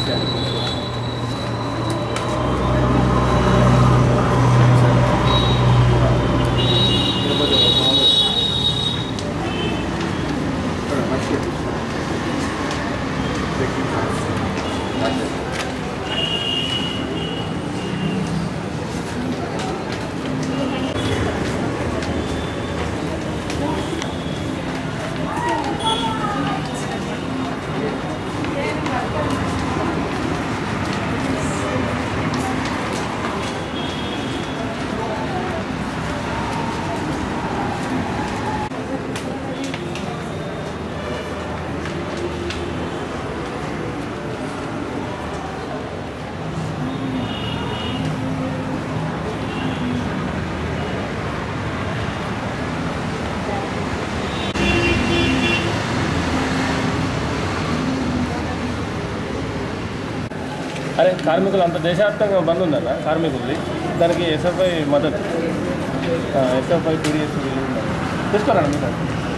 అరే కార్మికులు అంత దేశవ్యాప్తంగా బంద్ ఉందన్న కార్మికులది దానికి ఎస్ఎఫ్ఐ మద్దతు ఎస్ఎఫ్ఐ పీడిఎస్ వీళ్ళు ఉన్నారు తీసుకోరా మీరు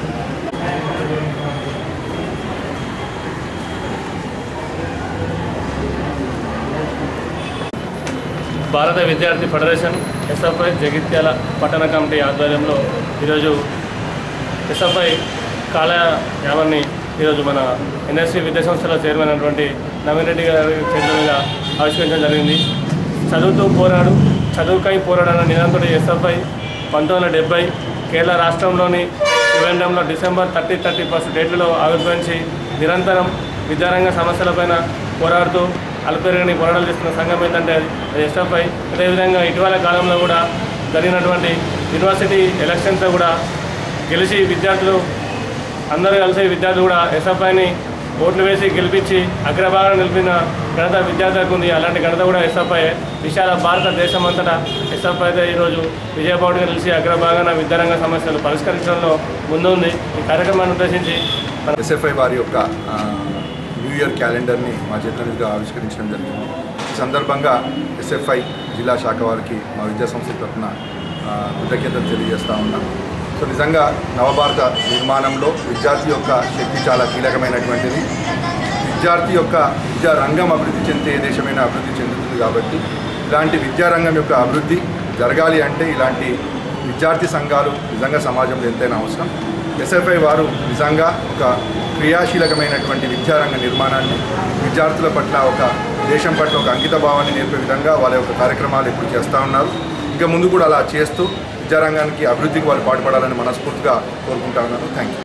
భారత విద్యార్థి ఫెడరేషన్ ఎస్ఎఫ్ఐ జగిత్యాల పట్టణ కమిటీ ఆధ్వర్యంలో ఈరోజు ఎస్ఎఫ్ఐ కాలయ యావన్ని ఈరోజు మన ఎన్ఎస్సి విద్యాసంస్థల చైర్మన్ అయినటువంటి నవీన్ రెడ్డి గారి చేతుల మీద ఆవిష్కరించడం జరిగింది చదువుతూ పోరాడు చదువుకై పోరాడన్న నిరంతరం ఎస్ఎఫ్ఐ పంతొమ్మిది వందల డెబ్బై కేరళ రాష్ట్రంలోని త్రివేంద్రంలో డిసెంబర్ థర్టీ థర్టీ ఫస్ట్ డేట్లలో ఆవిర్భవించి నిరంతరం విద్యారంగ సమస్యలపైన పోరాడుతూ అల్పెరగని పోరాటాలు చేస్తున్న సంఘం ఏంటంటే అది ఎస్ఎఫ్ఐ అదేవిధంగా ఇటీవల కాలంలో కూడా జరిగినటువంటి యూనివర్సిటీ ఎలక్షన్తో కూడా గెలిచి విద్యార్థులు అందరూ కలిసి విద్యార్థులు కూడా ఎస్ఎఫ్ఐని ఓట్లు వేసి గెలిపించి అగ్రభాగం నిలిపిన ఘనత విద్యార్థులకు ఉంది అలాంటి ఘనత కూడా ఎస్ఎఫ్ఐ విశాల భారతదేశం అంతటా ఎస్ఎఫ్ఐ అయితే ఈరోజు విజయబావుడిగా నిలిచి అగ్రభాగాన విద్యారంగ సమస్యలు పరిష్కరించడంలో ముందు ఉంది ఈ కార్యక్రమాన్ని ఉద్దేశించి ఎస్ఎఫ్ఐ వారి యొక్క ఆ, న్యూ ఇయర్ క్యాలెండర్ని మా చేతుల మీదుగా ఆవిష్కరించడం జరిగింది ఈ సందర్భంగా ఎస్ఎఫ్ఐ జిల్లా శాఖ వారికి మా విద్యాసంస్థ తరఫున ఆ, కృతజ్ఞతలు తెలియజేస్తా ఉన్నాం సో నిజంగా నవభారత నిర్మాణంలో విద్యార్థి యొక్క శక్తి చాలా కీలకమైనటువంటిది విద్యార్థి యొక్క విద్యా రంగం అభివృద్ధి చెందితే ఏ దేశమైనా అభివృద్ధి చెందుతుంది కాబట్టి ఇలాంటి విద్యారంగం యొక్క అభివృద్ధి జరగాలి అంటే ఇలాంటి విద్యార్థి సంఘాలు నిజంగా సమాజంలో ఎంతైనా అవసరం ఎస్ఎఫ్ఐ వారు నిజంగా ఒక క్రియాశీలకమైనటువంటి విద్యారంగ నిర్మాణాన్ని విద్యార్థుల పట్ల ఒక దేశం పట్ల ఒక అంకిత భావాన్ని నేర్పే విధంగా వాళ్ళ యొక్క కార్యక్రమాలు ఇప్పుడు చేస్తూ ఉన్నారు ఇంకా ముందు కూడా అలా చేస్తూ విద్యారంగానికి అభివృద్ధికి వాళ్ళు పాటుపడాలని మనస్ఫూర్తిగా కోరుకుంటా ఉన్నాను థ్యాంక్ యూ